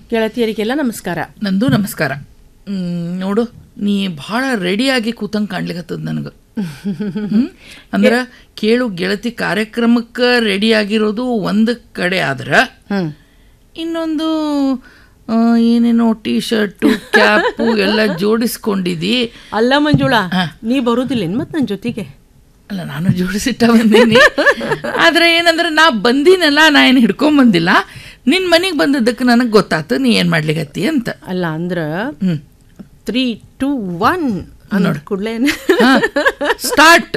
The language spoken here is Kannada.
ಗೆಳತಿಯರಿಗೆಲ್ಲ ನಮಸ್ಕಾರ ನಂದು ನಮಸ್ಕಾರ ಹ್ಮ್, ನೋಡು ನೀ ಭಾಳ ರೆಡಿಯಾಗಿ ಕೂತಂಗೆ ಕಾಣ್ಲಿಕತ್ತದ ನನಗೆ ಅಂದ್ರೆ ಕೇಳು ಗೆಳತಿ ಕಾರ್ಯಕ್ರಮಕ್ಕೆ ರೆಡಿ ಆಗಿರೋದು ಒಂದು ಕಡೆ ಆದ್ರೆ ಹ್ಮ್ ಇನ್ನೊಂದು ಆ, ಏನೇನೋ ಟಿ ಶರ್ಟು ಕ್ಯಾಪು ಎಲ್ಲ ಜೋಡಿಸ್ಕೊಂಡಿದಿ ಅಲ್ಲ ಮಂಜುಳಾ ಹಾ. ನೀ ಬರುದಿಲ್ಲೇನ್ ಮತ್ ನನ್ ಜೊತೆಗೆ ಅಲ್ಲ ನಾನು ಜೋಡಿಸಿಟ್ಟ ಬಂದೀನಿ ಆದ್ರೆ ಏನಂದ್ರೆ ನಾ ಬಂದಿನಲ್ಲ ನಾ ಏನು ಹಿಡ್ಕೊಂಬಂದಿಲ್ಲ ನಿನ್ನ ಮನೆಗೆ ಬಂದದ್ದಕ್ಕೆ ನನಗೆ ಗೊತ್ತಾತು ನೀ ಏನು ಮಾಡ್ಲಿಕತ್ತಿ ಅಂತ ಅಲ್ಲ ಅಂದ್ರ ಹ್ಞೂ ತ್ರೀ ಟೂ ಒನ್ ಅನ್ನೋಡ್ ಕೂಡ್ಲೇನ ಸ್ಟಾರ್ಟ್